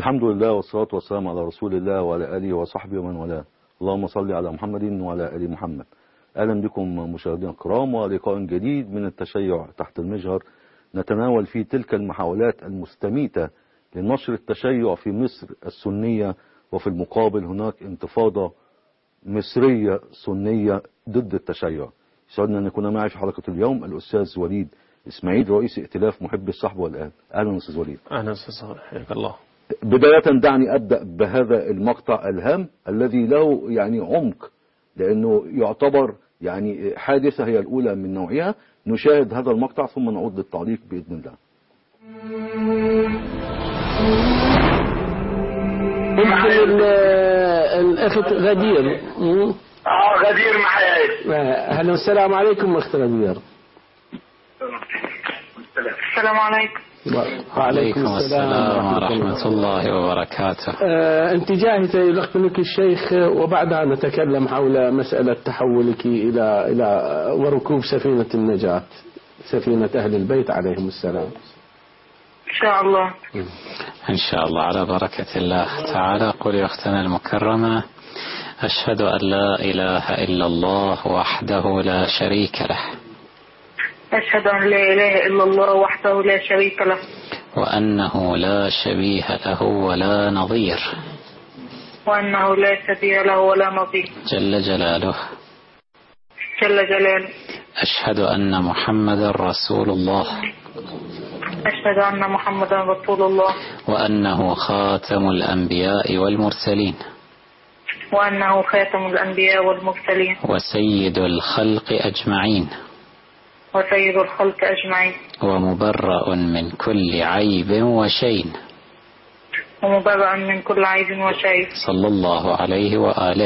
الحمد لله والصلاة والسلام على رسول الله وعلى آله وصحبه ومن والاه اللهم صل على محمد وعلى آل محمد أهلا بكم مشاهدينا الكرام ولقاء جديد من التشيع تحت المجهر نتناول فيه تلك المحاولات المستميتة لنشر التشيع في مصر السنية وفي المقابل هناك انتفاضة مصرية سنية ضد التشيع يسعدنا أن يكون معي في حلقة اليوم الأستاذ وليد إسماعيل رئيس ائتلاف محب الصحب والآن أهلا أستاذ وليد أهلا أستاذ صالح حياك الله بداية دعني أبدأ بهذا المقطع الهام الذي له يعني عمق لأنه يعتبر يعني حادثة هي الأولى من نوعها نشاهد هذا المقطع ثم نعود للتعليق بإذن الله يمكن الأخت غدير مم. اه غدير معايا آه، أهلا والسلام عليكم أخت غدير السلام عليكم وعليكم السلام ورحمة الله وبركاته آه، أنت جاهزة يلقنك الشيخ وبعدها نتكلم حول مسألة تحولك إلى إلى وركوب سفينة النجاة سفينة أهل البيت عليهم السلام ان شاء الله إن شاء الله على بركة الله تعالى قل يا أختنا المكرمة أشهد أن لا إله إلا الله وحده لا شريك له اشهد ان لا اله الا الله وحده لا شريك له وأنه لا شبيه له ولا نظير وانه لا شبيه له ولا نظير جل جلاله جل جلاله أشهد أن محمد رسول الله اشهد ان محمدا رسول الله وأنه خاتم الأنبياء والمرسلين وانه خاتم الانبياء والمرسلين وسيد الخلق أجمعين وسيد الخلق اجمعين ومبرأ من كل عيب وشين ومبرأ من كل عيب وشيء صلى الله عليه وآله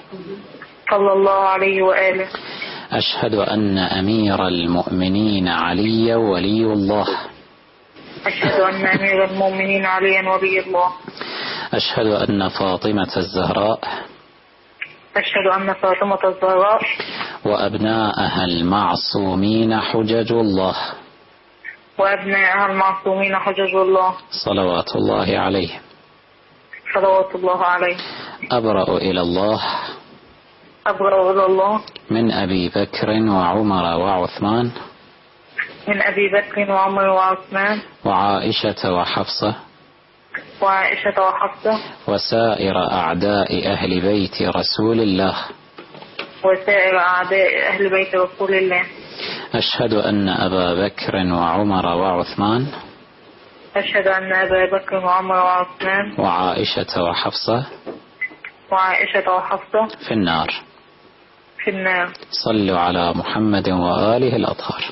صلى الله عليه واله أشهد أن أمير المؤمنين علي ولي الله اشهد ان امير المؤمنين عليا ولي الله أشهد أن فاطمة الزهراء اشهد ان فاطمه الزهراء وأبناءها المعصومين حجج الله وابنائها المعصومين حجج الله صلوات الله عليهم صلوات الله عليه أبرأ إلى الله أبرأ إلى الله من أبي بكر وعمر وعثمان من أبي بكر وعمر وعثمان وعائشة وحفصة وعائشة وحفصة وسائر أعداء أهل بيت رسول الله وسائر أعداء أهل بيت رسول الله أشهد أن أبا بكر وعمر وعثمان أشهد أن أبا بكر وعمر وعثمان وعائشة وحفصة وعائشة وحفصة في النار في النار صلوا على محمد وآله الأطهار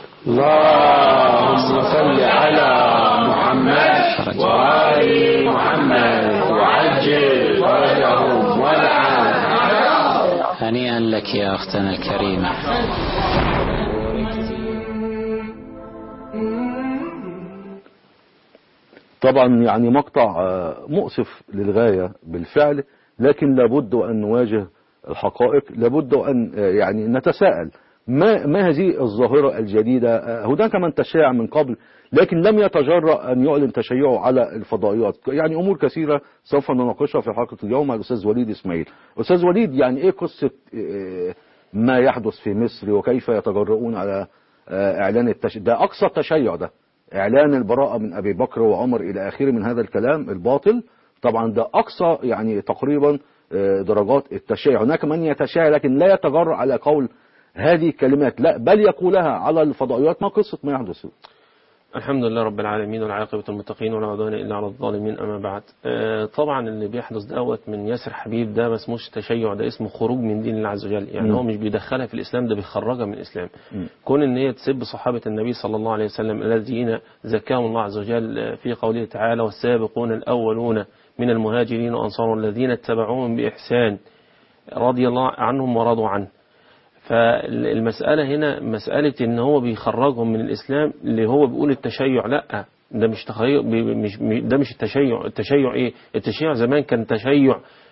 اللهم صل على محمد وآل محمد وعجل فرجهم والعافية هنيئا لك يا أختنا الكريمة طبعا يعني مقطع آه، مؤسف للغاية بالفعل لكن لابد أن نواجه الحقائق لابد أن آه، يعني نتساءل ما, ما هذه الظاهرة الجديدة آه، هناك من تشاع من قبل لكن لم يتجرأ أن يعلن تشيعه على الفضائيات يعني أمور كثيرة سوف نناقشها في حلقة اليوم مع الأستاذ وليد إسماعيل أستاذ وليد يعني إيه قصة آه، ما يحدث في مصر وكيف يتجرؤون على آه، إعلان التشيع ده أقصى التشيع ده إعلان البراءة من أبي بكر وعمر إلى آخره من هذا الكلام الباطل طبعا ده أقصى يعني تقريبا آه، درجات التشيع هناك من يتشاع لكن لا يتجرأ على قول هذه الكلمات لا بل يقولها على الفضائيات ما قصة ما يحدث الحمد لله رب العالمين والعاقبة المتقين ولا عدوان إلا على الظالمين أما بعد آه، طبعا اللي بيحدث دوت من ياسر حبيب ده ما اسموش تشيع ده اسمه خروج من دين الله عز وجل يعني مم. هو مش بيدخلها في الإسلام ده بيخرجها من الإسلام مم. كون إن هي تسب صحابة النبي صلى الله عليه وسلم الذين زكاهم الله عز وجل آه، في قوله تعالى والسابقون الأولون من المهاجرين وأنصار الذين اتبعوهم بإحسان رضي الله عنهم ورضوا عنه فالمسألة هنا مسألة ان هو بيخرجهم من الاسلام اللي هو بيقول التشيع لا ده مش تخيع مش ده مش التشيع التشيع ايه التشيع زمان كان تشيع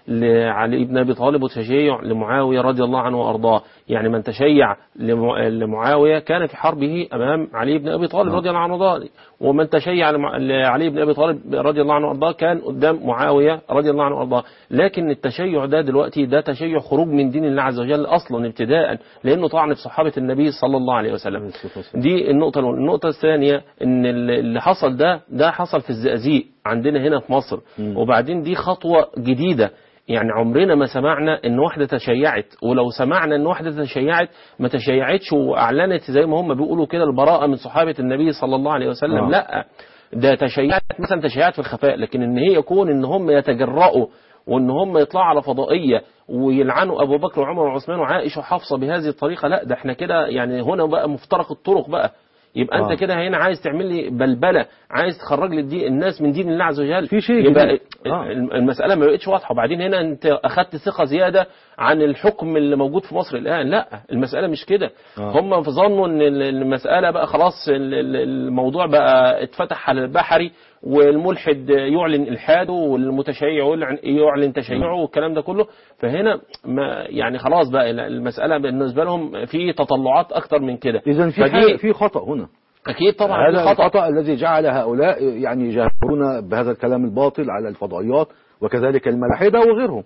لعلي بن ابي طالب وتشيع لمعاويه رضي الله عنه وارضاه يعني من تشيع لمع- لمعاويه كان في حربه امام علي بن ابي طالب رضي الله عنه وارضاه ومن تشيع لمع- لعلي بن ابي طالب رضي الله عنه وارضاه كان قدام معاويه رضي الله عنه وارضاه لكن التشيع ده دلوقتي ده تشيع خروج من دين الله عز وجل اصلا ابتداء لانه طعن في صحابه النبي صلى الله عليه وسلم دي النقطة الأولى النقطة الثانية إن اللي حصل ده ده حصل في الزقازيق عندنا هنا في مصر وبعدين دي خطوة جديدة يعني عمرنا ما سمعنا ان واحدة تشيعت ولو سمعنا ان واحدة تشيعت ما تشيعتش واعلنت زي ما هم بيقولوا كده البراءة من صحابة النبي صلى الله عليه وسلم آه. لا ده تشيعت مثلا تشيعت في الخفاء لكن ان هي يكون ان هم يتجرؤوا وان هم يطلعوا على فضائيه ويلعنوا ابو بكر وعمر وعثمان وعائشه وحفصه بهذه الطريقه لا ده احنا كده يعني هنا بقى مفترق الطرق بقى يبقى آه. انت كده هنا عايز تعمل لي بلبله عايز تخرج لي دي الناس من دين الله عز وجل في شيء يبقى جديد. آه. المساله ما بقتش واضحه وبعدين هنا انت اخذت ثقه زياده عن الحكم اللي موجود في مصر الان لا المساله مش كده آه. هم ظنوا ان ال- المساله بقى خلاص ال- ال- الموضوع بقى اتفتح على البحري والملحد يعلن الحاده والمتشيع يعلن, يعلن تشيعه والكلام ده كله فهنا ما يعني خلاص بقى المساله بالنسبه لهم في تطلعات اكتر من كده إذا في فدي- حاجة- في خطأ هنا اكيد طبعا هذا في خطأ الخطأ الذي جعل هؤلاء يعني يجاهرون بهذا الكلام الباطل على الفضائيات وكذلك الملاحدة وغيرهم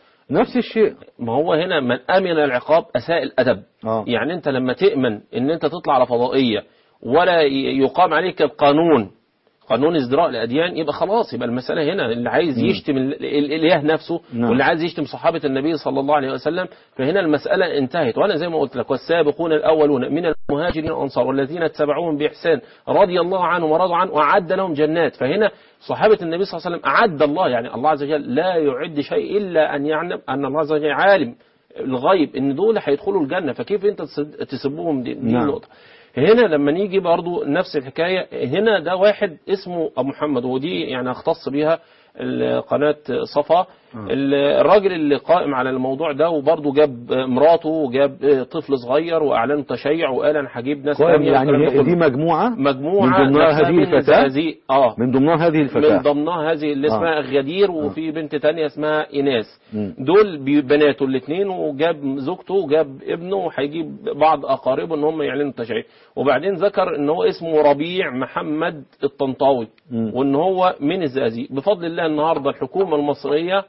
نفس الشيء ما هو هنا من امن العقاب اساء الادب آه. يعني انت لما تامن ان انت تطلع على فضائيه ولا ي- يقام عليك القانون قانون ازدراء الاديان يبقى خلاص يبقى المساله هنا اللي عايز يشتم ال- ال- الاله نفسه نعم. واللي عايز يشتم صحابه النبي صلى الله عليه وسلم فهنا المساله انتهت وانا زي ما قلت لك والسابقون الاولون من المهاجرين والانصار والذين اتبعوهم باحسان رضي الله عنهم ورضوا عنه واعد لهم جنات فهنا صحابه النبي صلى الله عليه وسلم اعد الله يعني الله عز وجل لا يعد شيء الا ان يعلم ان الله عز وجل عالم الغيب ان دول هيدخلوا الجنه فكيف انت تسد- تسبهم دي, دي نعم. النقطه هنا لما نيجي برضو نفس الحكاية هنا ده واحد اسمه أبو محمد ودي يعني اختص بيها ال- قناة صفا ال- الراجل اللي قائم على الموضوع ده وبرضه جاب مراته وجاب طفل صغير واعلن تشيع وقال انا هجيب ناس قائم تانية والكلام يعني ده دي كله. مجموعة مجموعة من ضمنها نفسها هذه من الفتاة الزقازيق. اه من ضمنها هذه من الفتاة ضمنها هذه اللي اسمها آه. غدير وفي بنت تانية اسمها إيناس مم. دول بي- بناته الاثنين وجاب زوجته وجاب ابنه وهيجيب بعض أقاربه إن هم يعلنوا التشيع وبعدين ذكر إن هو اسمه ربيع محمد الطنطاوي مم. وإن هو من الزقازيق بفضل الله النهاردة الحكومة المصرية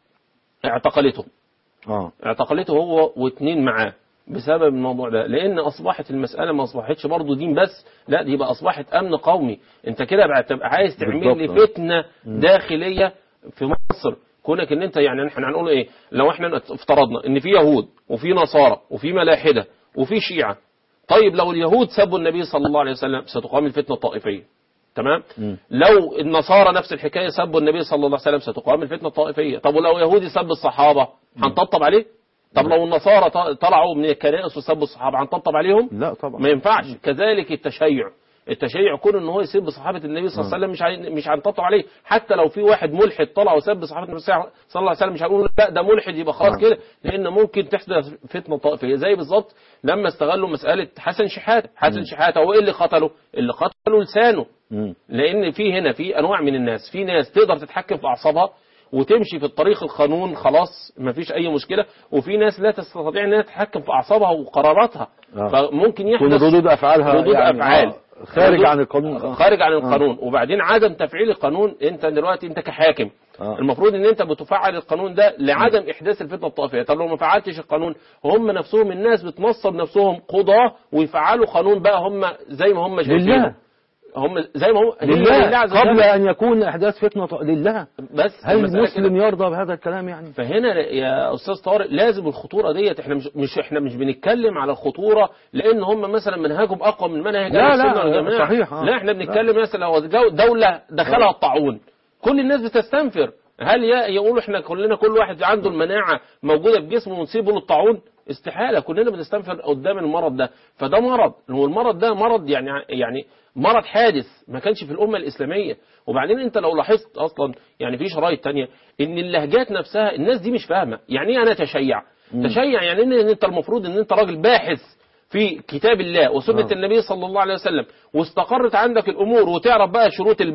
اعتقلته اه اعتقلته هو واثنين معاه بسبب الموضوع ده لان اصبحت المساله ما اصبحتش برضه دين بس لا دي بقى اصبحت امن قومي انت كده بقى تبقى عايز تعمل لي بالضبط. فتنه داخليه في مصر كونك ان انت يعني احنا هنقول ايه لو احنا افترضنا ان في يهود وفي نصارى وفي ملاحده وفي شيعه طيب لو اليهود سبوا النبي صلى الله عليه وسلم ستقام الفتنه الطائفيه تمام مم. لو النصارى نفس الحكايه سبوا النبي صلى الله عليه وسلم ستقام الفتنه الطائفيه طب ولو يهودي سب الصحابه هنطبطب عليه طب لو النصارى ط- طلعوا من الكنائس وسبوا الصحابه هنطبطب عليهم لا طبعا ما ينفعش كذلك التشيع التشيع كون ان هو يسب صحابه النبي صلى الله عليه وسلم مش عاي- مش هنطبطب عليه حتى لو في واحد ملحد طلع وسب صحابه النبي صلى الله عليه وسلم مش هنقول لا ده ملحد يبقى خلاص نعم. كده لان ممكن تحدث فتنه طائفيه زي بالظبط لما استغلوا مساله حسن شحاته حسن شحاته هو ايه اللي قتله اللي قتله لسانه مم. لان في هنا في انواع من الناس في ناس تقدر تتحكم في اعصابها وتمشي في الطريق القانون خلاص ما فيش اي مشكله وفي ناس لا تستطيع انها تتحكم في اعصابها وقراراتها آه. فممكن تكون يحدث ردود افعالها ردود يعني افعال آه، خارج ردود- عن القانون آه. خارج عن القانون وبعدين عدم تفعيل القانون انت دلوقتي انت كحاكم آه. المفروض ان انت بتفعل القانون ده لعدم احداث الفتنه الطائفيه طب لو ما فعلتش القانون هم نفسهم الناس بتنصب نفسهم قضاه ويفعلوا قانون بقى هم زي ما هم شايفينه لله هم زي ما هم لله عز قبل وجل ان يكون احداث فتنه ط- لله بس هل المسألة المسلم كده. يرضى بهذا الكلام يعني فهنا يا استاذ طارق لازم الخطوره ديت احنا مش, مش احنا مش بنتكلم على الخطوره لان هم مثلا منهجهم اقوى من منهج لا، أهل لا، السنة والجماعة. صحيح، آه. لا احنا بنتكلم مثلا لو جو- دوله دخلها الطاعون كل الناس بتستنفر هل ي- يقولوا احنا كلنا كل واحد عنده المناعه موجوده في جسمه ونسيبه للطاعون استحاله كلنا بنستنفر قدام المرض ده فده مرض والمرض ده مرض يعني يعني مرض حادث ما كانش في الامه الاسلاميه وبعدين انت لو لاحظت اصلا يعني في شرايط تانية ان اللهجات نفسها الناس دي مش فاهمه يعني ايه انا تشيع تشيع يعني ان إن انت المفروض ان انت راجل باحث في كتاب الله وسنة آه. النبي صلى الله عليه وسلم واستقرت عندك الأمور وتعرف بقى شروط البحث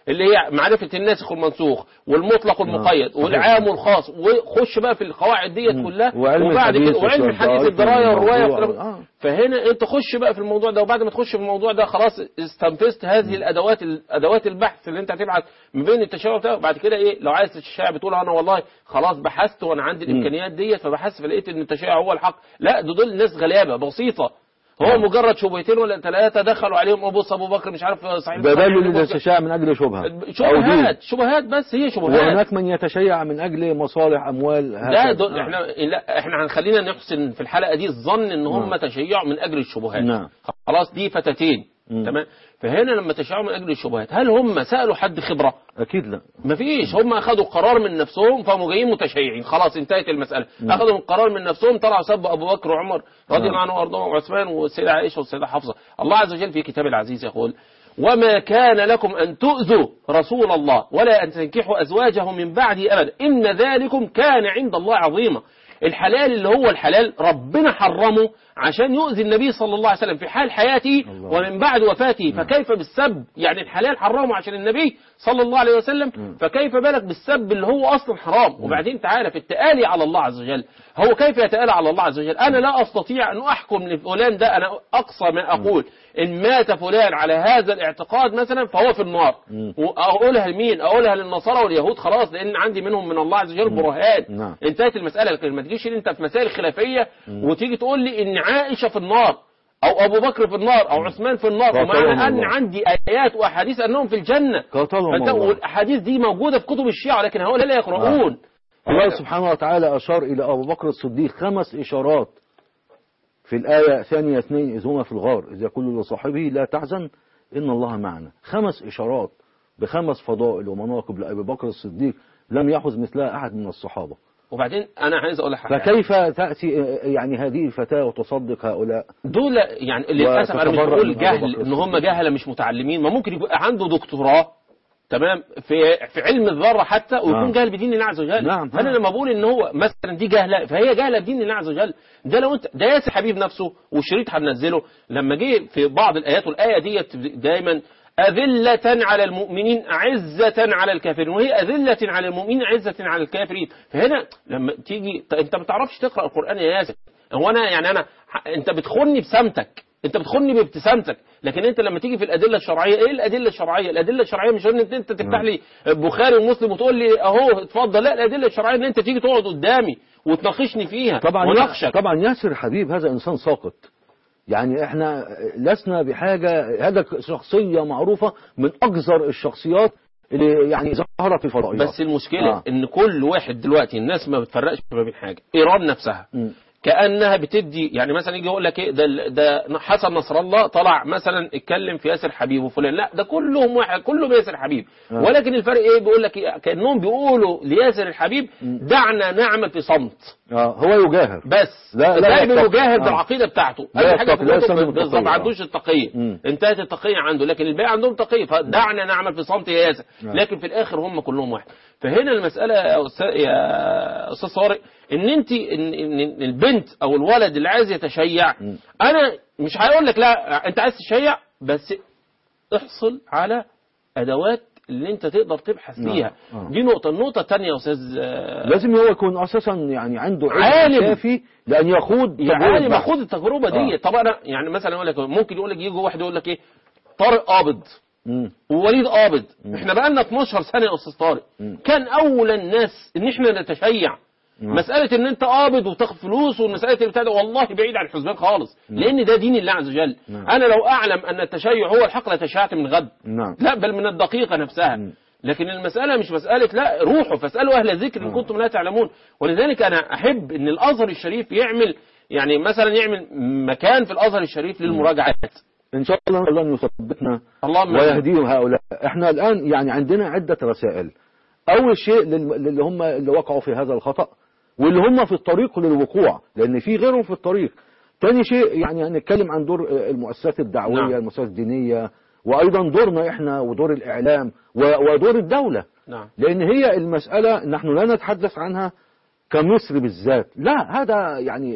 اللي هي معرفة الناسخ والمنسوخ والمطلق والمقيد صحيح. والعام والخاص وخش بقى في القواعد ديت مم. كلها وعلم وبعد الحديث كده وعلم الحديث والشرائع الدراية والرواية والموضوع. والكلام آه. فهنا انت خش بقى في الموضوع ده وبعد ما تخش في الموضوع ده خلاص استنفذت هذه الادوات ادوات البحث اللي انت هتبعت ما بين التشابه بتاعه بعد كده ايه لو عايز تشيع بتقول انا والله خلاص بحثت وانا عندي الامكانيات ديت فبحثت فلقيت ان التشيع هو الحق لا ده دول ناس غلابه بسيطه هو مجرد شبهتين ولا ثلاثه دخلوا عليهم ابو ابو بكر مش عارف صحيح ده صحيح دليل مسلم. التشيع من أجل شبهة أو دين. شبهات شبهات بس هي شبهات وهناك من يتشيع من أجل مصالح أموال ده هكذا. دول احنا لا احنا هنخلينا نحسن في الحلقه دي الظن ان هم نعم. تشيعوا من اجل الشبهات نعم. خلاص دي فتاتين مم. تمام فهنا لما تشيعوا من اجل الشبهات هل هم سالوا حد خبره أكيد لا مفيش هم اخذوا قرار من نفسهم فهم جايين متشيعين خلاص انتهت المساله اخذوا قرار من نفسهم طلعوا سبوا ابو بكر وعمر رضي الله عنهم وارضاهم وعثمان والسيده عائشه والسيده حفصه الله عز وجل في كتاب العزيز يقول وما كان لكم أن تؤذوا رسول الله ولا أن تنكحوا أزواجه من بعده أبدا إن ذلكم كان عند الله عظيما الحلال اللي هو الحلال ربنا حرمه عشان يؤذي النبي صلى الله عليه وسلم في حال حياته الله. ومن بعد وفاته فكيف بالسب يعني الحلال حرمه عشان النبي صلى الله عليه وسلم فكيف بالك بالسب اللي هو أصلا حرام وبعدين تعالى في التآلي على الله عز وجل هو كيف يتآلى على الله عز وجل أنا لا أستطيع أن أحكم لفلان ده أنا أقصى ما أقول إن مات فلان على هذا الاعتقاد مثلا فهو في النار وأقولها لمين أقولها للنصارى واليهود خلاص لأن عندي منهم من الله عز وجل برهان نعم. انتهت المسألة لكن ما تجيش انت في مسائل خلافية وتيجي تقول لي ان عائشة في النار او ابو بكر في النار او عثمان في النار قاتلهم ومعنى ان الله. عندي ايات واحاديث انهم في الجنة قاتلهم فانت الله. والاحاديث دي موجودة في كتب الشيعة لكن هؤلاء لا يقرؤون الله سبحانه وتعالى أشار إلى أبو بكر الصديق خمس إشارات في الآية ثانية اثنين إذ هما في الغار إذ يقول لصاحبه لا تحزن إن الله معنا خمس إشارات بخمس فضائل ومناقب لأبي بكر الصديق لم يحز مثلها أحد من الصحابة وبعدين انا عايز اقول لك حاجة فكيف تأتي يعني هذه الفتاة وتصدق هؤلاء دول يعني للاسف انا مش وتتبرأ بقول من أبو جهل بكر ان هم جهله مش متعلمين ما ممكن يكون عنده دكتوراه تمام في في علم الذره حتى ويكون نعم. جاهل بدين الله عز وجل نعم. فانا نعم. لما بقول ان هو مثلا دي جهله فهي جهله بدين الله عز وجل ده لو انت ده ياسر حبيب نفسه والشريط هننزله لما جه في بعض الايات والايه ديت دايما أذلة على المؤمنين عزة على الكافرين وهي أذلة على المؤمنين عزة على الكافرين فهنا لما تيجي ط- أنت ما بتعرفش تقرأ القرآن يا ياسر هو أنا يعني أنا ح- أنت بتخوني بسمتك أنت بتخوني بابتسامتك لكن أنت لما تيجي في الأدلة الشرعية إيه الأدلة الشرعية الأدلة الشرعية مش إن أنت أنت تفتح لي بخاري ومسلم وتقول لي أهو اتفضل لا الأدلة الشرعية إن أنت تيجي تقعد قدامي وتناقشني فيها طبعا وناقشك طبعا ياسر حبيب هذا إنسان ساقط يعني احنا لسنا بحاجة هذا شخصية معروفة من أقذر الشخصيات اللي يعني ظهرت في الفضائيات بس المشكلة آه. آه. ان كل واحد دلوقتي الناس ما بتفرقش ما بين حاجة ايران نفسها مم. كأنها بتدي يعني مثلا يجي يقول لك ايه ده ده حسن نصر الله طلع مثلا اتكلم في ياسر حبيب وفلان لا ده كلهم واحد كلهم ياسر حبيب آه. ولكن الفرق ايه بيقول لك إيه؟ كأنهم بيقولوا لياسر الحبيب دعنا نعمل في صمت آه هو يجاهر بس لا- لا دايما يتقي. يجاهر آه. بالعقيده بتاعته لا اي حاجه يتقي، لا في يسلم كتب التقية. بالظبط ما آه. عندوش التقيه مم. انتهت التقيه عنده لكن الباقي عندهم تقيه فدعنا نعمل في صمت يا ياسر نعم. لكن في الاخر هم كلهم واحد فهنا المساله يا استاذ يا استاذ طارق ان انت ان إن البنت او الولد اللي عايز يتشيع مم. انا مش هقول لك لا انت عايز تشيع بس احصل على ادوات اللي انت تقدر تبحث نعم. فيها آه. دي نقطه النقطه الثانيه يا استاذ آه، لازم هو يكون أساسا يعني عنده علم عالم. كافي لأن يخوض يا تجربة عالم بحث. خد التجربه دي آه. طب انا يعني مثلا اقول لك ممكن يقول لك يجي واحد يقول لك ايه طارق قابض مم. ووليد قابض احنا بقى لنا 12 سنه يا استاذ طارق مم. كان اول الناس ان احنا نتشيع نعم. مسألة ان انت قابض وتاخد فلوس والمسألة اللي بتاع ده والله بعيد عن الحسبان خالص لان ده دين الله عز وجل نعم. انا لو اعلم ان التشيع هو الحق لتشيعت من غد نعم لا بل من الدقيقة نفسها مم. لكن المسألة مش مسألة لا روحوا فاسألوا أهل الذكر إن كنتم لا تعلمون ولذلك أنا أحب أن الأزهر الشريف يعمل يعني مثلا يعمل مكان في الأزهر الشريف للمراجعات إن شاء الله الله أن يثبتنا اللهم ويهديهم هؤلاء احنا الآن يعني عندنا عدة رسائل أول شيء لل- اللي هم اللي وقعوا في هذا الخطأ واللي هم في الطريق للوقوع لأن في غيرهم في الطريق تاني شيء يعني هنتكلم عن دور المؤسسات الدعوية نعم. المؤسسات الدينية وأيضا دورنا إحنا ودور الإعلام و- ودور الدولة نعم لأن هي المسألة نحن لا نتحدث عنها كمصر بالذات لا هذا يعني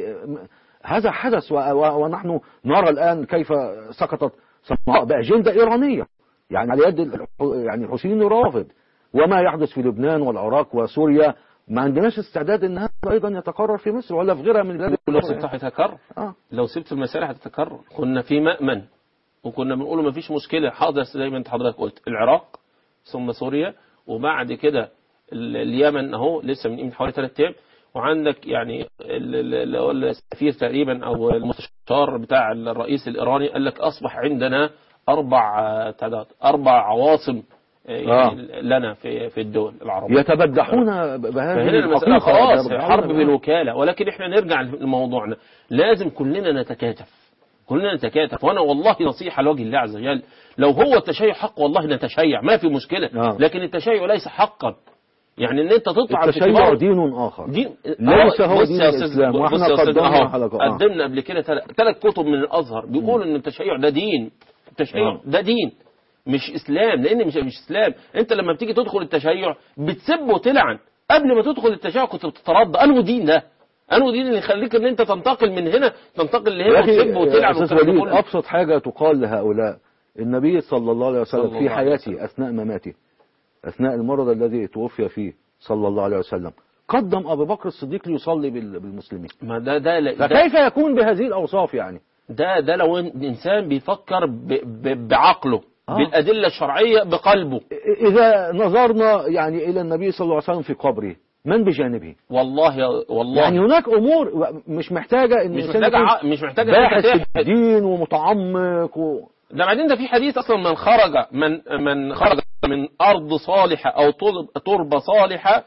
هذا حدث و- و- ونحن نرى الآن كيف سقطت صنعاء بأجندة إيرانية يعني على يد الح- يعني الحوثيين الرافض وما يحدث في لبنان والعراق وسوريا ما عندناش استعداد ان هذا ايضا يتكرر في مصر ولا في غيرها من البلاد لو الأخرى سبتها هتتكرر آه. لو سبت المسألة هتتكرر كنا في مأمن وكنا بنقول ما فيش مشكلة حاضر زي ما انت حضرتك قلت العراق ثم سوريا وبعد كده ال- اليمن اهو لسه من قيمة حوالي ثلاث ايام وعندك يعني ال- ال- اللي هو السفير تقريبا او المستشار بتاع الرئيس الايراني قال لك اصبح عندنا اربع آه، تعداد اربع عواصم آه، يعني لنا في في الدول العربية يتبدحون بهذه فهنا المسألة الحقيقة خلاص يتبدحون حرب بها. بالوكالة ولكن احنا نرجع لموضوعنا لازم كلنا نتكاتف كلنا نتكاتف وانا والله نصيحة لوجه الله عز وجل لو هو التشيع حق والله نتشيع ما في مشكلة آه. لكن التشيع ليس حقا يعني ان انت تطلع في التشيع كبار- دين اخر دين ليس آه، هو بص دين يا أستاذ- الإسلام، بص وإحنا يا أستاذ، قدمنا أهو، حلقة، آه. قدمنا قبل كده ثلاث كتب من الازهر بيقولوا ان التشيع ده دين التشيع آه. ده دين مش اسلام لان مش مش اسلام انت لما بتيجي تدخل التشيع بتسب وتلعن قبل ما تدخل التشيع كنت بتترضى انه دين ده انه دين اللي يخليك ان انت تنتقل من هنا تنتقل يا لهنا أخي وتسب وتلعن أستاذ والكلام ده وليد كله. أبسط حاجة تقال لهؤلاء النبي صلى الله عليه صلى وسلم الله في عليه حياته أثناء مماته أثناء المرض الذي توفي فيه صلى الله عليه وسلم قدم أبو بكر الصديق ليصلي بال- بالمسلمين ما ده ده ده, فكيف يكون بهذه الأوصاف يعني ده, ده لو إن- انسان بيفكر ب ب بعقله آه. بالادله الشرعيه بقلبه إذا نظرنا يعني إلى النبي صلى الله عليه وسلم في قبره من بجانبه والله يا والله يعني هناك أمور مش محتاجة إن مش الإنسان محتاجه يكون ع- مش محتاجه إن أنت باحث في تبحث. الدين ومتعمق و... ده بعدين ده في حديث اصلا من خرج من من خرج من ارض صالحه او طلب- تربه صالحه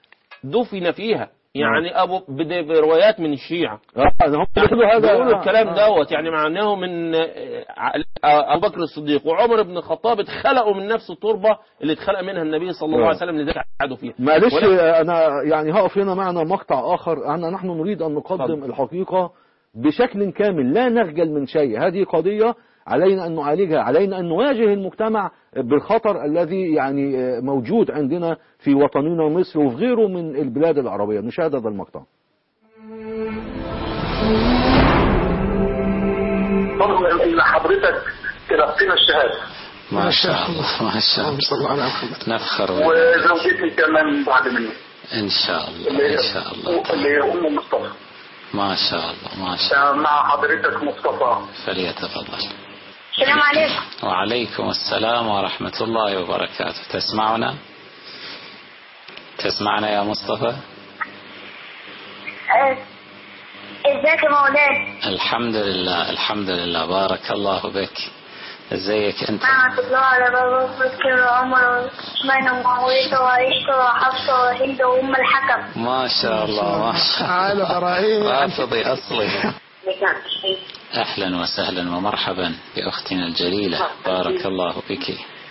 دفن فيها يعني ابو بد- بروايات من الشيعه آه هم بيقولوا هذا بيقولوا آه، الكلام آه. دوت يعني معناه من آه، آه، ابو بكر الصديق وعمر بن الخطاب اتخلقوا من نفس التربه اللي اتخلق منها النبي صلى الله آه. عليه وسلم لذلك قعدوا فيها معلش ولكن- انا يعني هقف هنا معنا مقطع اخر أنا نحن نريد ان نقدم اتفضل. الحقيقه بشكل كامل لا نخجل من شيء هذه قضيه علينا ان نعالجها علينا ان نواجه المجتمع بالخطر الذي يعني موجود عندنا في وطننا مصر وفي غيره من البلاد العربيه نشاهد هذا المقطع برضو ان حضرتك تلقينا الشهاده ما شاء الله ما شاء الله صلى الله على محمد نفخر بك. وزوجتي كمان بعد مني إن شاء الله اللي إن هي شاء الله اللي هي ام مصطفى ما شاء الله ما شاء مع حضرتك مصطفى الله فليتفضل السلام عليكم وعليكم السلام ورحمة الله وبركاته تسمعنا تسمعنا يا مصطفى آه، ازيك يا مولانا الحمد لله الحمد لله بارك الله بك ازيك انت نعمة الله على بابا بكر وعمر وعثمان ومعاوية وعائشة وحفصة وهند وأم الحكم ما شاء الله ما شاء تعال الله إبراهيم رافضي أصلي أهلا وسهلا ومرحبا بأختنا الجليلة بارك الله بك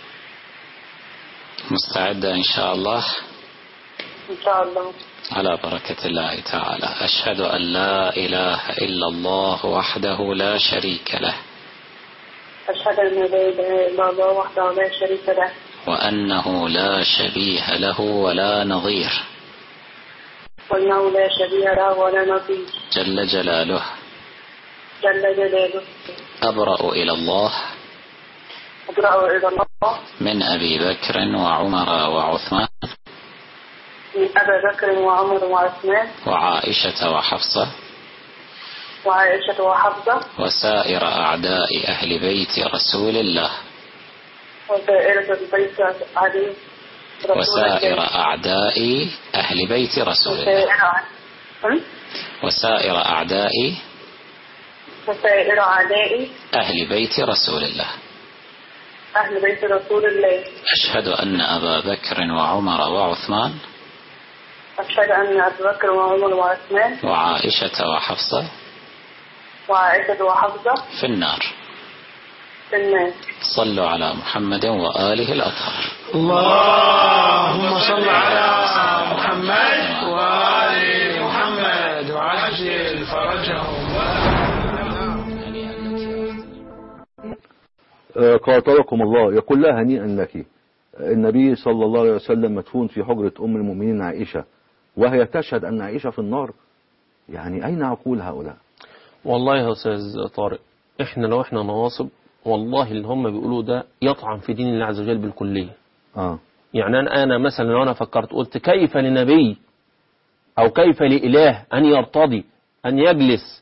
مستعدة إن شاء الله إن شاء الله على بركة الله تعالى أشهد أن لا إله إلا الله وحده لا شريك له أشهد أن لا إله إلا الله وحده لا شريك له وأنه لا شبيه له ولا نظير وأنه لا شبيه له ولا نظير جل جلاله جل جلاله أبرأ إلى الله أبرأ إلى الله من أبي بكر وعمر وعثمان من أبا بكر وعمر وعثمان وعائشة وحفصة وعائشة وحفصة وسائر أعداء أهل بيت رسول الله وسائرة البيت عليه رسول وسائر الله. أعداء أهل بيت رسول الله وسائر هم؟ وسائر أعداء وسائر أعداء أهل بيت رسول الله أهل بيت رسول الله أشهد أن أبا بكر وعمر وعثمان أشهد أن أبي بكر وعمر وعثمان وعائشة وحفصة وعائشة وحفصة في النار في الناس صلوا على محمد وآله الأطهار اللهم صل على محمد وآل محمد وعجل فرجهم آه، قاتلكم الله يقول لها هنيئا لك النبي صلى الله عليه وسلم مدفون في حجرة أم المؤمنين عائشة وهي تشهد أن عائشة في النار يعني أين عقول هؤلاء والله يا استاذ طارق احنا لو احنا نواصب والله اللي هم بيقولوه ده يطعن في دين الله عز وجل بالكلية اه يعني أنا, أنا مثلا لو أنا فكرت قلت كيف لنبي أو كيف لإله أن يرتضي أن يجلس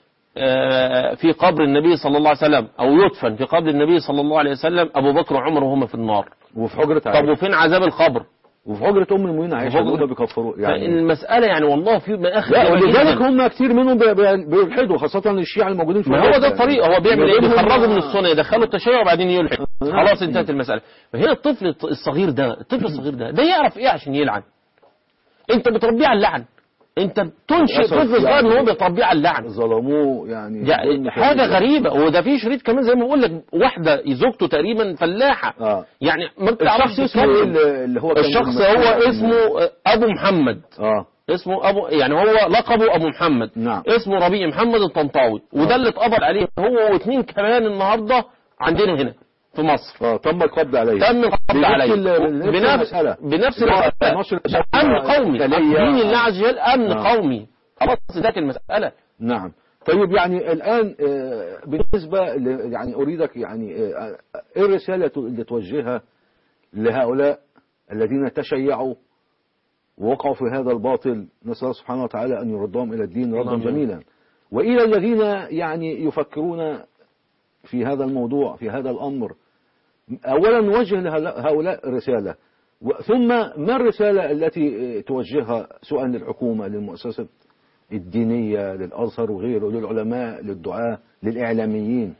آه، في قبر النبي صلى الله عليه وسلم أو يدفن في قبر النبي صلى الله عليه وسلم أبو بكر وعمر وهم في النار وفي حجرة طب عائشة وفين عذاب القبر وفي حجرة أم المؤمنين عائشة وفي حجرة- دول بيكفروا يعني فالمسألة يعني والله في مآخذ لا جامدة ولذلك جداً. هم كتير منهم بي- بي- بيلحدوا خاصة الشيعة الموجودين في ما هو مصر ده يعني. الطريق هو بيعمل ايه يجيبهم- بيخرجوا من السنه يدخلوا التشيع وبعدين يلحد آه. خلاص انتهت المساله فهنا الطفل الصغير ده الطفل الصغير ده ده يعرف ايه عشان يلعن انت بتربيه على اللعن انت بتنشئ للأسف طفل صغير يعني ان هو بتربيه على اللعن ظلموه يعني يعني ظلم حاجه كبير. غريبه وده في شريط كمان زي ما بقول لك واحده زوجته تقريبا فلاحه اه يعني ما بتعرفش الشخص اسمه ايه تتكلم اللي اللي هو كان الشخص المسؤول هو عن- اسمه ابو محمد اه اسمه ابو يعني هو لقبه ابو محمد نعم. اسمه ربيع محمد الطنطاوي وده اللي اتقبض عليه هو واثنين كمان النهارده عندنا هنا في مصر اه تم القبض عليه تم القبض بنفس عليه ال- نفس بنفس المسألة. بنفس اللي هو المسألة نشر ده امن قومي الخلية. دين الله عز وجل امن آه. قومي خلاص ذات المسألة نعم طيب يعني الآن آه، بالنسبة ل- يعني أريدك يعني آه، إيه الرسالة اللي توجهها لهؤلاء الذين تشيعوا ووقعوا في هذا الباطل نسأل الله سبحانه وتعالى أن يردهم إلى الدين ردا اللهم جميلا وإلى الذين يعني يفكرون في هذا الموضوع في هذا الأمر أولا نوجه لهؤلاء رسالة و- ثم ما الرسالة التي آه، توجهها سواء للحكومة للمؤسسة الدينية للأزهر وغيره للعلماء للدعاة للإعلاميين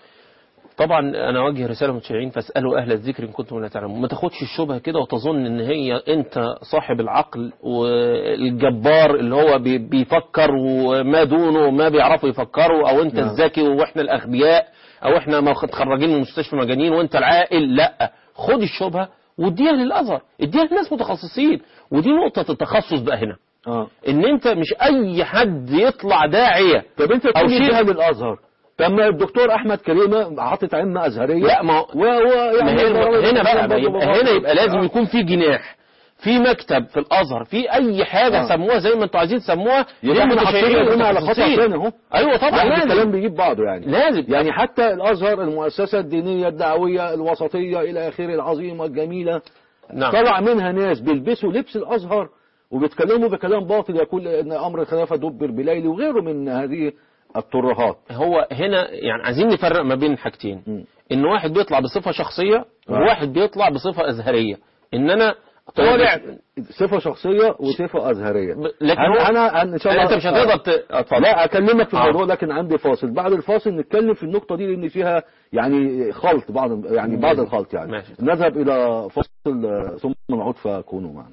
طبعا انا اوجه رساله للمتشيعين فاسالوا اهل الذكر ان كنتم لا تعلمون ما تاخدش الشبهه كده وتظن ان هي انت صاحب العقل والجبار اللي هو بي- بيفكر وما دونه وما بيعرفوا يفكروا او انت نعم. الذكي واحنا الاغبياء او احنا متخرجين من مستشفى مجانين وانت العاقل لا خد الشبهه واديها للازهر اديها لناس متخصصين ودي نقطه التخصص بقى هنا اه ان انت مش اي حد يطلع داعيه طب انت أو تقول شيء- شيء للأزهر طب ما الدكتور أحمد كريمة حاطط عنا أزهرية لا ما هو و و ما يعني هنا, هنا بقى, بقى برضه يبقى هنا يبقى لازم آه. يكون في جناح في مكتب في الازهر في اي حاجه آه. سموها زي ما انتوا عايزين تسموها يبقى احنا حاطين متشيعين هنا على خطأ متخصصين. ثاني اهو ايوه طبعا يعني الكلام لازم بيجيب بعضه يعني لازم يعني حتى الأزهر المؤسسة الدينية الدعوية الوسطية إلى آخره العظيمة الجميلة نعم طلع منها ناس بيلبسوا لبس الأزهر وبيتكلموا بكلام باطل يقول ان امر الخلافه دبر بليل وغيره من هذه الترهات هو هنا يعني عايزين نفرق ما بين حاجتين مم. ان واحد بيطلع بصفه شخصيه وواحد بيطلع بصفه ازهريه ان انا طالع صفه شخصيه وصفه ازهريه ب- لكن انا هو- انا أنا ان شاء الله انت مش هتقدر ت- اتفضل لا اكلمك في آه. الموضوع لكن عندي فاصل بعد الفاصل نتكلم في النقطه دي لان فيها يعني خلط بعض يعني بعض الخلط يعني ماشي. نذهب الى فاصل آه، ثم نعود فكونوا معنا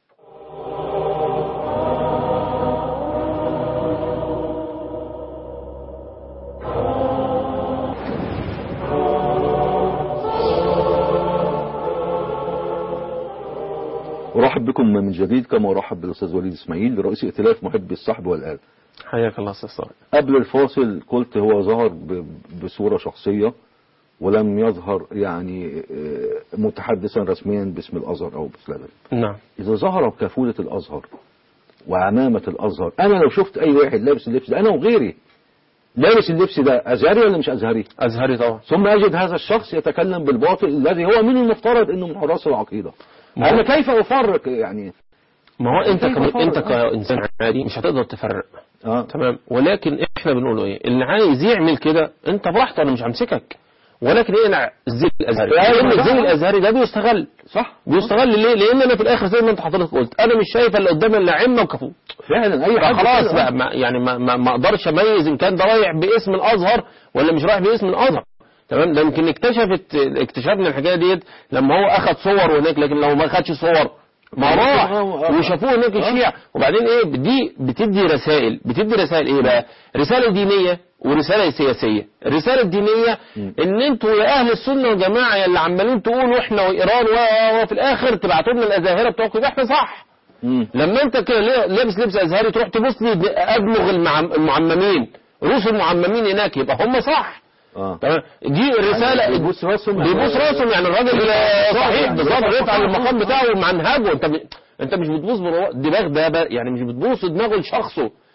أرحب بكم من جديد كما أرحب بالأستاذ وليد إسماعيل رئيس ائتلاف محبي الصحب والآل حياك الله استاذ صالح قبل الفاصل قلت هو ظهر ب- بصورة شخصية ولم يظهر يعني آه، متحدثا رسميا باسم الأزهر أو باسم الأزهر نعم إذا ظهر بكفولة الأزهر وعمامة الأزهر أنا لو شفت أي واحد لابس اللبس ده أنا وغيري لابس اللبس ده أزهري ولا مش أزهري ازهري طبعا ثم أجد هذا الشخص يتكلم بالباطل الذي هو من المفترض أنه من حراس العقيدة ما هو- أنا كيف أفرق يعني ما هو انت كيف كم... أفرق؟ انت آه. كانسان عادي مش هتقدر تفرق آه. تمام ولكن احنا بنقول ايه اللي عايز يعمل كده انت براحته انا مش همسكك ولكن اقلع الزي الازهري أيوة، لان الزي صح. الازهري ده بيستغل صح بيستغل ليه لان انا في الاخر زي ما انت حضرتك قلت انا مش شايف اللي قدامي الا عمه وكفوف فعلا أي حد فخلاص كده. بقى ما يعني ما, ما, ما اقدرش اميز ان كان ده رايح باسم الازهر ولا مش رايح باسم الازهر تمام ده يمكن اكتشفت اكتشفنا الحكايه ديت لما هو اخذ صور هناك لكن لو ما خدش صور ما راح آه، آه. وشافوه هناك الشيعة وبعدين ايه دي بتدي رسائل بتدي رسائل ايه بقى رسالة دينية ورسالة سياسية الرسالة الدينية ان انتوا يا اهل السنة والجماعة يا اللي عمالين تقولوا احنا وايران و- وفي الاخر تبعتوا لنا الازاهرة بتوعكم يبقى احنا صح مم. لما انت كده لا- لابس لبس ازهري تروح تبص لي ادمغ المعم- المعممين رؤوس المعممين هناك يبقى هم صح اه تمام دي الرسالة بيبوس راسهم بيبوس راسهم يعني الراجل آه، صحيح يعني بالظبط رفع رفع رفع المقام راسه. بتاعه ومنهجه انت ب... انت مش بتبوس برو- دماغ ده بقى يعني مش بتبوس دماغه لشخصه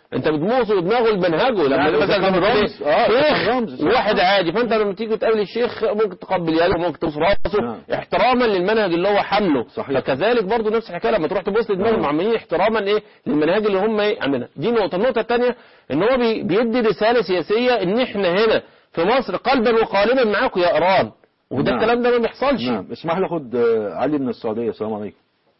انت بتموص دماغه لمنهجه لما يعني مثلا كان لما تقول رمز. آه، شيخ كان رمز. وواحد عادي فانت لما تيجي تقابل الشيخ ممكن تقبل يده ممكن تبوس راسه نعم. احتراما للمنهج اللي هو حمله صحيح. فكذلك برضه نفس الحكايه لما تروح تبص لدماغ نعم. المعملين احتراما ايه للمنهج اللي هم ايه عاملينها دي نقطه النقطه الثانيه ان هو بي- بيدي رساله سياسيه ان احنا هنا في مصر قلبا وقالبا معاكم يا ايران وده نعم. الكلام ده ما بيحصلش نعم اسمح لي اخد آه، علي من السعوديه السلام عليكم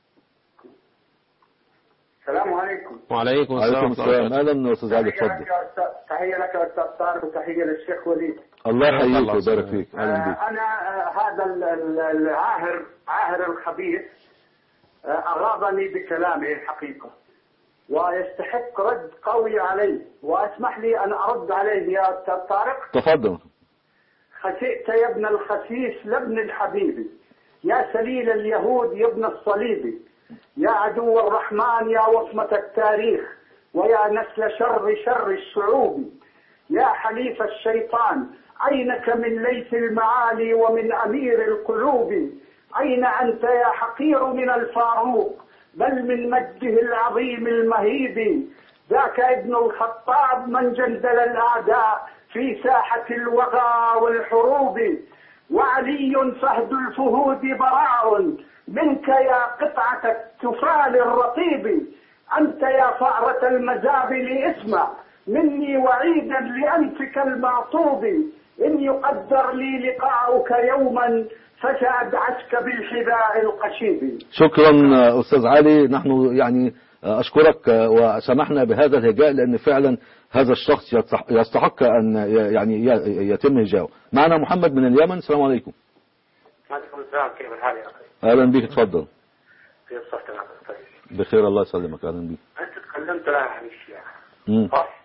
السلام عليكم وعليكم السلام عليكم ورحمه الله السلام وبركاته. اهلا استاذ علي تحية لك اتفضل يا أستاذ- تحية لك يا أستاذ طارق وتحية للشيخ وليد الله حياك يحييك الله ويبارك وسلم. فيك اهلا بيك آه، أنا آه، هذا ال- ال- العاهر عاهر الخبيث آه، أغاظني بكلامه الحقيقة ويستحق رد قوي عليه واسمح لي أن أرد عليه يا أستاذ طارق تفضل خسئت يا ابن الخسيس لابن الحبيب يا سليل اليهود يا ابن الصليب يا عدو الرحمن يا وصمة التاريخ ويا نسل شر شر الشعوب يا حليف الشيطان عينك من ليث المعالي ومن أمير القلوب أين أنت يا حقير من الفاروق بل من مجده العظيم المهيب ذاك ابن الخطاب من جندل الأعداء في ساحة الوغى والحروب وعلي فهد الفهود براء منك يا قطعة التفال الرطيب أنت يا فأرة المزابل اسمع مني وعيدا لأنفك المعطوب إن يقدر لي لقاؤك يوما فسأدعسك بالحذاء القشيب شكرا آه، استاذ علي نحن يعني آه، اشكرك آه، وسمحنا بهذا الهجاء لان فعلا هذا الشخص يستح- يستحق ان ي- يعني ي- يتم هجاؤه معنا محمد من اليمن السلام عليكم عليكم السلام كيف الحال يا اخي؟ اهلا بك اتفضل كيف صحتك يا أخي؟ طيب بخير الله يسلمك اهلا بك انت تكلمت الان عن الشيعة مم. صح؟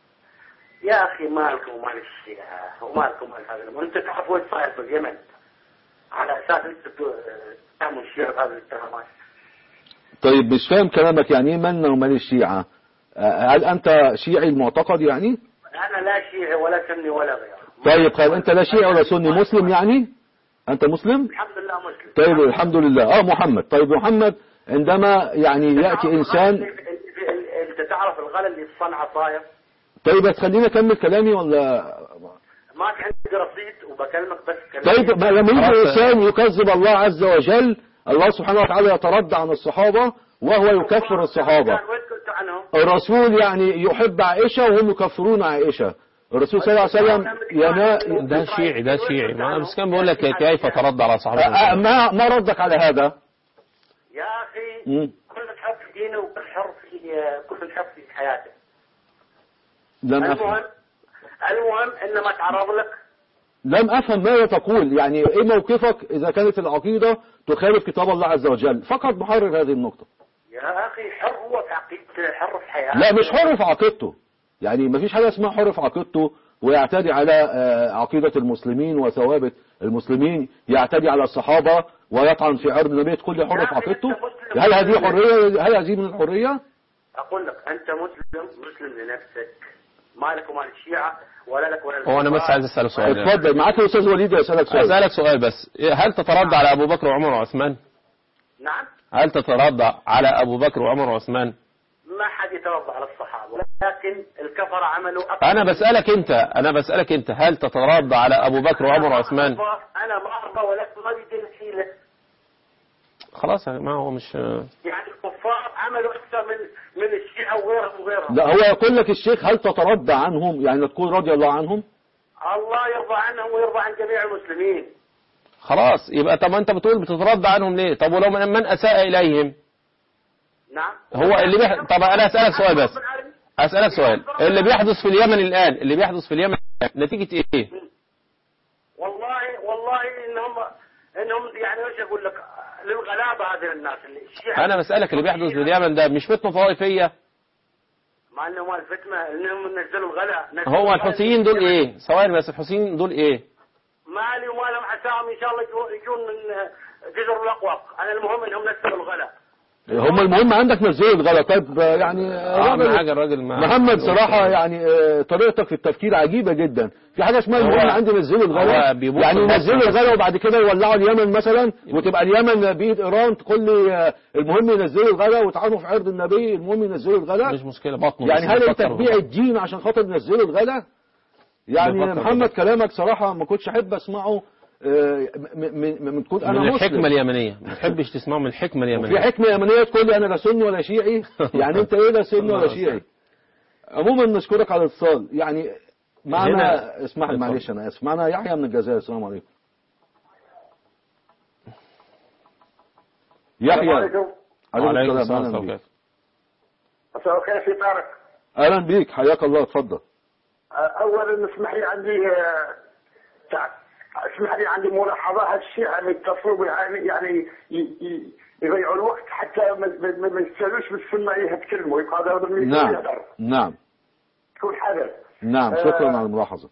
يا اخي مالكم ومال الشيعة ومالكم ومال هذا الأمر. انت تعرف وين صاير في اليمن على اساس انت ت- تعمل الشيعة بهذه الاتهامات طيب مش فاهم كلامك يعني ايه مالنا ومال الشيعة آه، هل انت شيعي المعتقد يعني انا لا شيعي ولا سني ولا غيره طيب خير انت لا شيعي ولا سني مسلم يعني انت مسلم الحمد لله مسلم طيب الحمد لله اه محمد طيب محمد عندما يعني يأتي انسان اللي- اللي- انت تعرف الغلا اللي في صنعاء صاير طيب بس خليني اكمل كلامي ولا ما في عندي رصيد وبكلمك بس كلام طيب ما لما يجي خلاص. انسان يكذب الله عز وجل الله سبحانه وتعالى يتردى عن الصحابة وهو يكفر الصحابة وين قلت عنهم؟ الرسول يعني يحب عائشة وهم يكفرون عائشة الرسول صلى الله عليه وسلم ينا... ده شيعي ده شيعي ما بس كان بيقول لك كيف ترد على صحابه آه، ما ما ردك على هذا يا اخي مم. كل حر في دينه وكل حر في كل حر في حياته لم المهم أفهم المهم ان ما تعرض لك لم أفهم ماذا تقول يعني إيه موقفك إذا كانت العقيدة تخالف كتاب الله عز وجل فقط محرر هذه النقطة يا اخي حر هو في عقيدته حر في حياته لا مش حر في عقيدته يعني ما فيش حاجة اسمها حر في عقيدته ويعتدي على آه، عقيدة المسلمين وثوابت المسلمين يعتدي على الصحابة ويطعن في عرض النبي تقول لي حر في عقيدته هل هذه حرية هل هذه من الحرية اقول لك انت مسلم مسلم لنفسك ما لك ومال الشيعه ولا لك ولا هو انا بس عايز اسالك سؤال اتفضل معاك يا استاذ وليد يسألك سؤال اسالك سؤال بس هل تترضى على ابو بكر وعمر وعثمان نعم هل تترضى على ابو بكر وعمر وعثمان ما حد يترضى على الصحابه لكن الكفر عملوا أكثر انا بسالك انت انا بسالك انت هل تترضى على ابو بكر وعمر وعثمان انا ما ارضى ولا ما بدي حيله خلاص يا جماعه هو مش يعني الكفار عملوا اكثر من من الشيعه وغيرهم وغيرهم لا هو يقول لك الشيخ هل تترضى عنهم يعني تقول رضي الله عنهم الله يرضى عنهم ويرضى عن جميع المسلمين خلاص يبقى طب انت بتقول بتترضى عنهم ليه طب ولو من, من اساء اليهم نعم هو اللي بيح... طب انا اسالك سؤال بس اسالك سؤال اللي بيحدث في اليمن الان اللي بيحدث في اليمن الآن، نتيجه ايه والله والله انهم انهم يعني ايش اقول لك للغلابه هذه الناس اللي الشيعة انا بسالك اللي بيحدث في اليمن ده مش فتنه طائفيه مع انهم الفتنه انهم نزلوا الغلاء نزلوا هو الغلاء. الحوثيين دول ايه ثواني بس الحوثيين دول ايه مالي وما لهم عساهم ان شاء الله يجون- يجون من جزر الاقواق انا المهم انهم نزلوا الغلاء هم المهم عندك نزلوا الغلا طيب آه، يعني اه الراجل- أهم حاجة الراجل مع محمد صراحة يعني آه، طريقتك في التفكير عجيبة جدا في حاجة اسمها المهم هو- عندي نزلوا الغلا هو بيبص يعني البصر ينزلوا بس. الغلا وبعد كده يولعوا اليمن مثلا وتبقى اليمن بإيد إيران تقول لي آه، المهم ينزلوا الغلا وتعانوا في عرض النبي المهم ينزلوا الغلا مش مشكلة بطنه يعني بس هل انت بيفكر تبيع الدين عشان خاطر تنزلوا الغلا يعني بيفكر محمد كده. كلامك صراحة ما كنتش احب اسمعه آه، م- م- من تكون انا من مسلم. الحكمة اليمنية ما تحبش تسمعه من الحكمة في اليمنية حكمة يمنية تقول لي أنا لا سني ولا شيعي يعني أنت إيه لا سني ولا شيعي عموما نشكرك على الاتصال يعني معنا هنا- اسمح لي اتفضل. معلش أنا آسف معنا يحيى من الجزائر السلام عليكم يحيى عليكم وعليكم السلام السلام أهلا بيك وكيف مساء الخير في طارق أهلا بيك حياك الله اتفضل اولا اسمح لي عندي آه، تع- اسمح لي عندي ملاحظه هالشيعة اللي يتصلوا يعني يعني ي- ي- يضيعوا الوقت حتى ما- ما ما- ما يستاهلوش بالسنه يتكلموا يبقى هذا من نعم يقدر. نعم تكون حذر نعم شكرا آه. على الملاحظة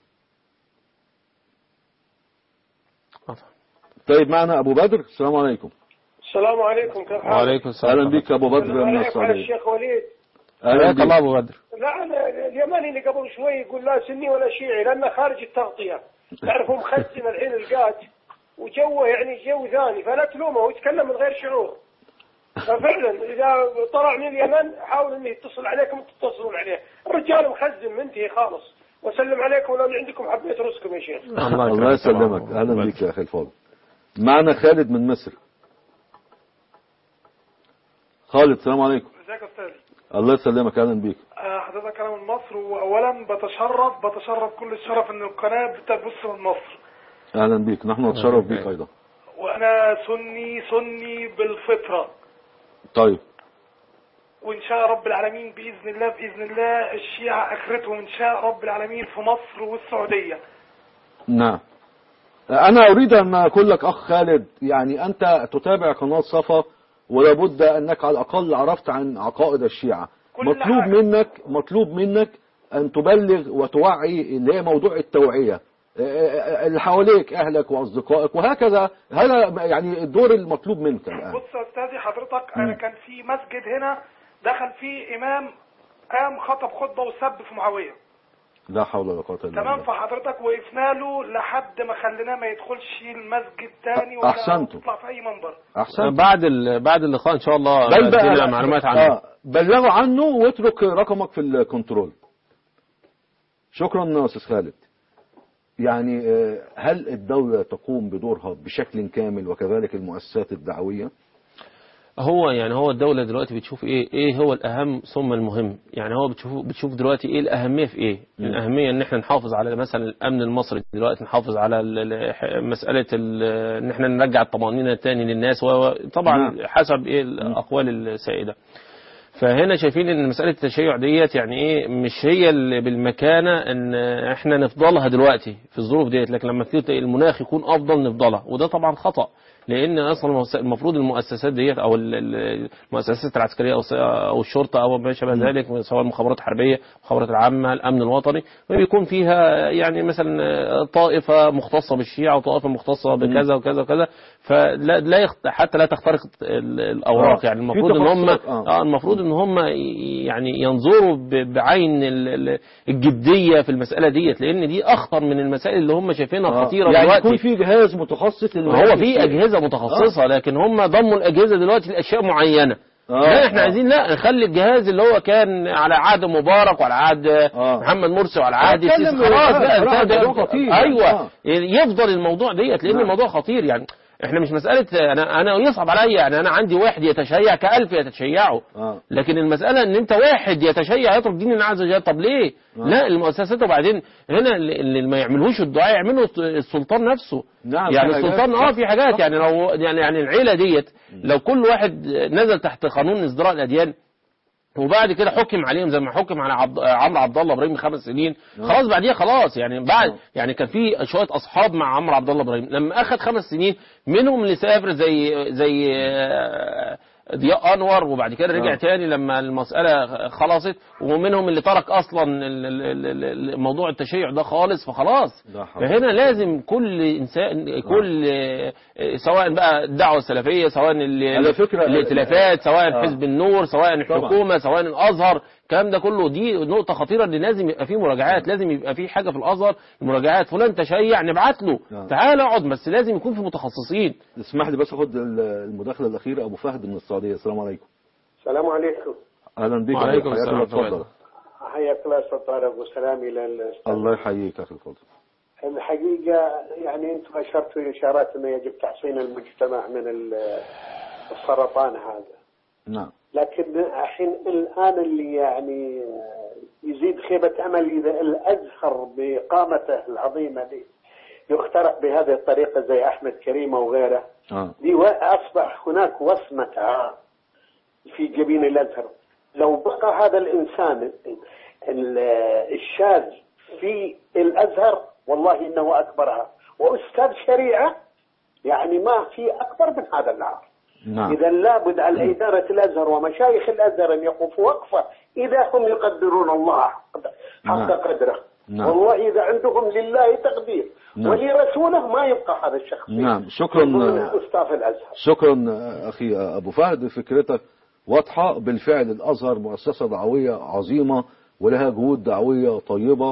طيب معنا أبو بدر السلام عليكم السلام عليكم كيف حالك؟ وعليكم السلام أهلا بك أبو بدر السلام من عليكم على السعودية الشيخ وليد أهلا حياك الله بك أبو بدر لا أنا اليمني اللي قبل شوي يقول لا سني ولا شيعي لأنه خارج التغطية تعرف هو مخزن الحين القات وجوه يعني جو ثاني فلا تلومه هو يتكلم من غير شعور ففعلا إذا طلع من اليمن حاول إنه يتصل عليكم تتصلون عليه الرجال مخزن منتهي خالص وسلم عليكم ولو عندكم حبيت رزقكم يا شيخ الله الله يكرمك. يسلمك أهلا بك يا أخي الفاضل معنا خالد من مصر خالد السلام عليكم ازيك يا استاذ الله يسلمك أهلا بيك آه، حضرتك انا من مصر واولا بتشرف بتشرف كل الشرف ان القناه بتبث من مصر أهلا بيك نحن نتشرف بيك أيضا وانا سني سني بالفطره طيب وان شاء رب العالمين باذن الله باذن الله الشيعه اخرتهم ان شاء رب العالمين في مصر والسعوديه نعم أنا أريد أن أقول لك أخ خالد يعني أنت تتابع قناة صفا ولابد أنك على الأقل عرفت عن عقائد الشيعة كل مطلوب حاجة. منك مطلوب منك أن تبلغ وتوعي اللي هي موضوع التوعية اللي حواليك أهلك وأصدقائك وهكذا هذا يعني الدور المطلوب منك الآن بص يا استاذي حضرتك مم. انا كان في مسجد هنا دخل فيه امام قام خطب خطبه وسب في معاويه لا حول ولا قوة إلا تمام بالله فحضرتك وقفنا له لحد ما خليناه ما يدخلش المسجد تاني ولا أحسنتوا. يطلع في اي منبر أحسن بعد ال... بعد اللقاء إن شاء الله بل بقى ادينا معلومات عنه آه بلغوا عنه واترك رقمك في الكنترول شكرا يا استاذ خالد يعني آه، هل الدولة تقوم بدورها بشكل كامل وكذلك المؤسسات الدعوية هو يعني هو الدولة دلوقتي بتشوف ايه ايه هو الاهم ثم المهم يعني هو بتشوف بتشوف دلوقتي ايه الاهمية في ايه مم. الاهمية ان احنا نحافظ على مثلا الامن المصري دلوقتي نحافظ على ال- ال- مسألة ال- ان احنا نرجع الطمأنينة تاني للناس وطبعا نعم. حسب ايه الاقوال السائدة فهنا شايفين ان مسألة التشيع ديت يعني ايه مش هي اللي بالمكانة ان احنا نفضلها دلوقتي في الظروف ديت لكن لما تلاقي المناخ يكون افضل نفضلها وده طبعا خطأ لان اصلا المؤس- المفروض المؤسسات ديت او ال- ال- المؤسسات العسكريه او الس- او الشرطه او ما شابه ذلك سواء المخابرات الحربيه المخابرات العامه الامن الوطني بيكون فيها يعني مثلا طائفه مختصه بالشيعه وطائفه مختصه بكذا وكذا وكذا فلا لا يخت... حتى لا تخترق ال- الاوراق آه. يعني في المفروض ان هم تخصصات، آه. اه المفروض ان هم ي- يعني ينظروا ب- بعين ال- ال- الجديه في المساله ديت لان دي اخطر من المسائل اللي هم شايفينها آه. خطيره يعني دلوقتي يكون في جهاز متخصص ما هو في اجهزه متخصصه لكن هم ضموا الاجهزه دلوقتي لاشياء معينه آه. لا احنا آه. عايزين لا نخلي الجهاز اللي هو كان على عهد مبارك وعلى عهد آه. محمد مرسي وعلى عهد أتكلم السيسي خلاص بقى، بقى صراحة ده- ده- الموضوع خطير. ايوه آه. يفضل الموضوع ديت لان نعم. الموضوع خطير يعني احنا مش مساله انا انا يصعب عليا يعني انا عندي واحد يتشيع كألف يتشيعوا آه. لكن المسألة ان انت واحد يتشيع يترك دين الله عز وجل طب ليه آه. لا المؤسسات وبعدين هنا اللي اللي ما يعملوش الدعاء يعملوا السلطان نفسه نعم، يعني في حاجات. السلطان اه في حاجات صح. يعني لو يعني يعني العيلة ديت لو كل واحد نزل تحت قانون ازدراء الاديان وبعد كده حكم عليهم زي ما حكم على عبد عمرو عبد الله ابراهيم خمس سنين خلاص بعديها خلاص يعني بعد يعني كان في شويه اصحاب مع عمرو عبد الله ابراهيم لما اخذ خمس سنين منهم اللي سافر زي زي آه، ضياء انور وبعد كده رجع آه. تاني لما المساله خلصت ومنهم اللي ترك اصلا ال- ال- ال- ال- موضوع التشيع ده خالص فخلاص لا حول. فهنا لازم كل انسان كل آه، سواء بقى الدعوه السلفيه سواء ال- على فكرة- الائتلافات سواء آه. حزب النور سواء الحكومه سواء الازهر الكلام ده كله دي نقطه خطيره ان لازم يبقى فيه مراجعات لازم يبقى فيه حاجه في الازهر مراجعات فلان تشيع نبعت له آه. تعال اقعد بس لازم يكون في متخصصين اسمح لي بس اخد ال- المداخله الاخيره ابو فهد من السعوديه السلام عليكم السلام عليكم اهلا بك وعليكم حياك السلام الله ورحمة الله. اتفضل حياك الله استاذ طارق وسلامي للاستاذ الله يحييك اخي الفاضل الحقيقة يعني أنتم أشرتوا إشارات أنه يجب تحصين المجتمع من ال- السرطان هذا نعم لكن الحين الآن اللي يعني يزيد خيبة أمل إذا الأزهر بقامته العظيمة دي يخترق بهذه الطريقة زي أحمد كريمة وغيره اه دي و- أصبح هناك وصمة عار في جبين الأزهر لو بقى هذا الإنسان ال- الشاذ في الأزهر والله إنه أكبرها وأستاذ شريعة يعني ما في أكبر من هذا العار نعم إذا لابد على إدارة الأزهر ومشايخ الأزهر أن يقفوا وقفة إذا هم يقدرون الله حق نعم. قدره نعم. والله إذا عندهم لله تقدير نعم. ولرسوله ما يبقى هذا الشخص نعم شكرا من أستاذ الأزهر شكرا اخي ابو فهد فكرتك واضحه بالفعل الازهر مؤسسه دعويه عظيمه ولها جهود دعويه طيبه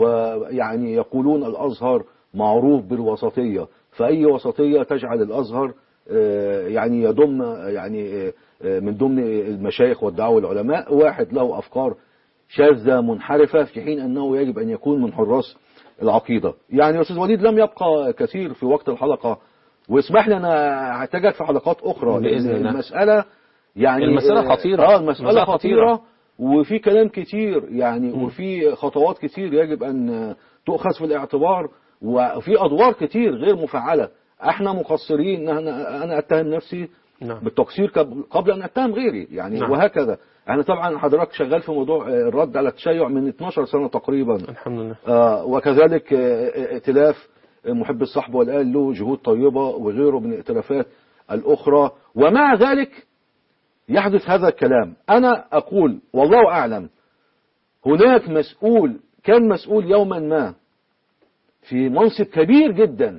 ويعني يقولون الازهر معروف بالوسطيه فاي وسطيه تجعل الازهر آه، يعني يضم يعني آه، من ضمن المشايخ والدعوه والعلماء واحد له افكار شاذة منحرفة في حين أنه يجب أن يكون من حراس العقيدة يعني يا أستاذ وليد لم يبقى كثير في وقت الحلقة واسمح لي أنا هحتاجك في حلقات أخرى بإذن لأن الله. المسألة يعني المسألة آه، خطيرة. اه المسألة المسألة خطيرة خطيرة. وفي كلام كتير يعني وفي خطوات كتير يجب أن تؤخذ في الاعتبار وفي أدوار كتير غير مفعلة احنا مقصرين انا أنا اتهم نفسي نعم. بالتقصير قبل قبل ان اتهم غيري يعني نعم. وهكذا انا طبعا حضرتك شغال في موضوع آه، الرد على التشيع من 12 سنه تقريبا الحمد لله آه، وكذلك آه، ائتلاف محب الصحب والآل له جهود طيبة وغيره من الائتلافات الأخرى ومع ذلك يحدث هذا الكلام أنا أقول والله أعلم هناك مسؤول كان مسؤول يوما ما في منصب كبير جدا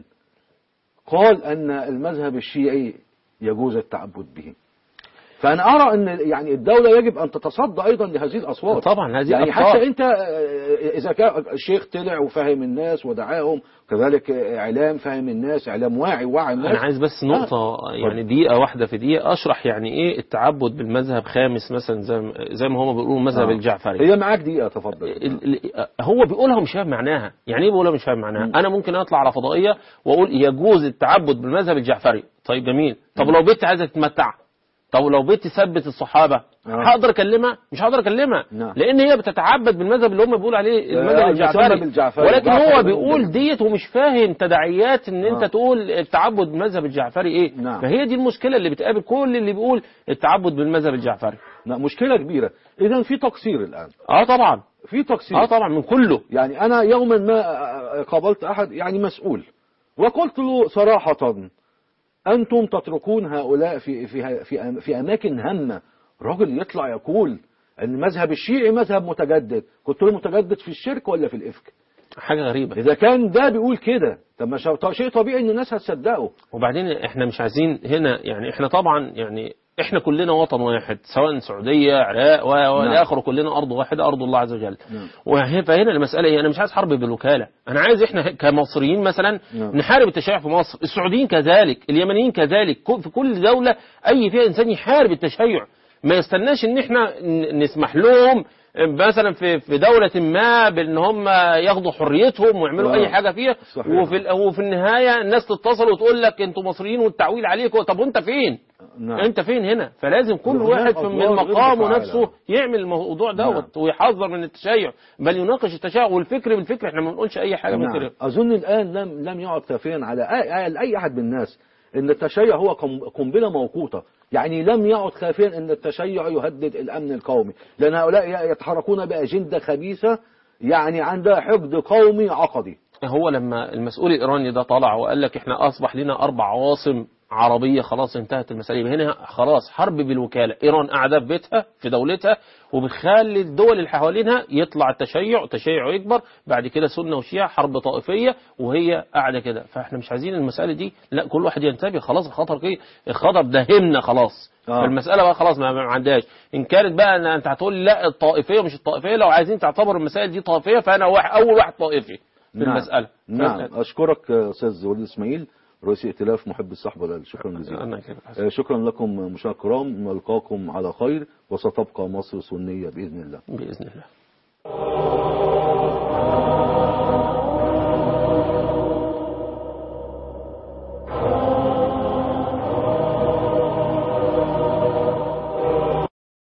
قال أن المذهب الشيعي يجوز التعبد به فأنا أرى أن يعني الدولة يجب أن تتصدى أيضا لهذه الأصوات طبعا هذه يعني الأفكار. حتى أنت آه، إذا كان الشيخ طلع وفهم الناس ودعاهم كذلك آه، إعلام فهم الناس إعلام واعي وعي الناس انا عايز بس نقطة يعني دقيقة واحدة في دقيقة اشرح يعني ايه التعبد بالمذهب خامس مثلا زي ما- زي ما هم بيقولوا المذهب آه. الجعفري هي معاك دقيقة تفضل ال- ال- هو بيقولها ومش فاهم معناها يعني ايه بيقولها مش فاهم معناها انا ممكن اطلع على فضائيه واقول يجوز التعبد بالمذهب الجعفري طيب جميل طب لو بنت عايزه تتمتع طب لو بنت تثبت الصحابه آه. هقدر اكلمها مش هقدر اكلمها نعم. لان هي بتتعبد بالمذهب اللي هم بيقولوا عليه المذهب آه، الجعفري المذهب الجعفري. ولكن الجعفري هو ده بيقول ده. ديت ومش فاهم تداعيات ان انت آه. تقول التعبد بالمذهب الجعفري ايه نعم. فهي دي المشكله اللي بتقابل كل اللي بيقول التعبد بالمذهب الجعفري لا مشكلة كبيرة إذا في تقصير الآن اه طبعا في تقصير اه طبعا من كله يعني أنا يوما ما قابلت أحد يعني مسؤول وقلت له صراحة أنتم تتركون هؤلاء في في في في أماكن هامة راجل يطلع يقول أن المذهب الشيعي مذهب متجدد كنت له متجدد في الشرك ولا في الإفك حاجه غريبه إذا كان ده بيقول كده طب ما شا- شيء طبيعي إن الناس هتصدقه وبعدين احنا مش عايزين هنا يعني احنا طبعا يعني احنا كلنا وطن واحد سواء سعوديه عراق و- والى اخره كلنا ارض واحده ارض الله عز وجل نعم. وه- فهنا المساله ايه انا مش عايز حرب بالوكاله انا عايز احنا كمصريين مثلا نعم. نحارب التشيع في مصر السعوديين كذلك اليمنيين كذلك كل- في كل دوله اي فيها انسان يحارب التشيع ما يستناش ان احنا ن- نسمح لهم مثلا في في دولة ما بان هم ياخدوا حريتهم ويعملوا آه. اي حاجة فيها صحيح. وفي ال- وفي النهاية الناس تتصل وتقول لك انتوا مصريين والتعويل عليكم طب وانت فين؟ نعم. انت فين هنا؟ فلازم كل هناك واحد في- من أدوار غير مقامه مفعلة. نفسه يعمل الموضوع دوت ويحذر من التشيع بل يناقش التشيع والفكر بالفكر احنا ما بنقولش اي حاجة من نعم. كده أظن الآن لم لم يعد كافيا على أي, على أي أحد من الناس أن التشيع هو قم- قنبلة موقوتة يعني لم يعد كافيا أن التشيع يهدد الأمن القومي لأن هؤلاء يتحركون بأجندة خبيثة يعني عندها حقد قومي عقدي هو لما المسؤول الايراني ده طلع وقال لك احنا اصبح لنا اربع عواصم عربية خلاص انتهت المسألة يبقى هنا خلاص حرب بالوكالة إيران قاعدة في بيتها في دولتها وبتخلي الدول اللي حوالينها يطلع التشيع التشيع يكبر بعد كده سنة وشيعة حرب طائفية وهي قاعدة كده فاحنا مش عايزين المسألة دي لا كل واحد ينتبه خلاص الخطر كده الخطر داهمنا خلاص آه. فالمسألة بقى خلاص ما ما عندهاش إن كانت بقى أن أنت هتقول لي لا الطائفية مش الطائفية لو عايزين تعتبر المسائل دي طائفية فأنا واحد أول واحد طائفي في نعم. المسألة نعم أشكرك آه، أستاذ وليد إسماعيل رئيس ائتلاف محب الصحبة والآل شكرا جزيلا أنا كده آه، شكرا لكم مشاهدينا الكرام نلقاكم على خير وستبقى مصر سنية بإذن الله بإذن الله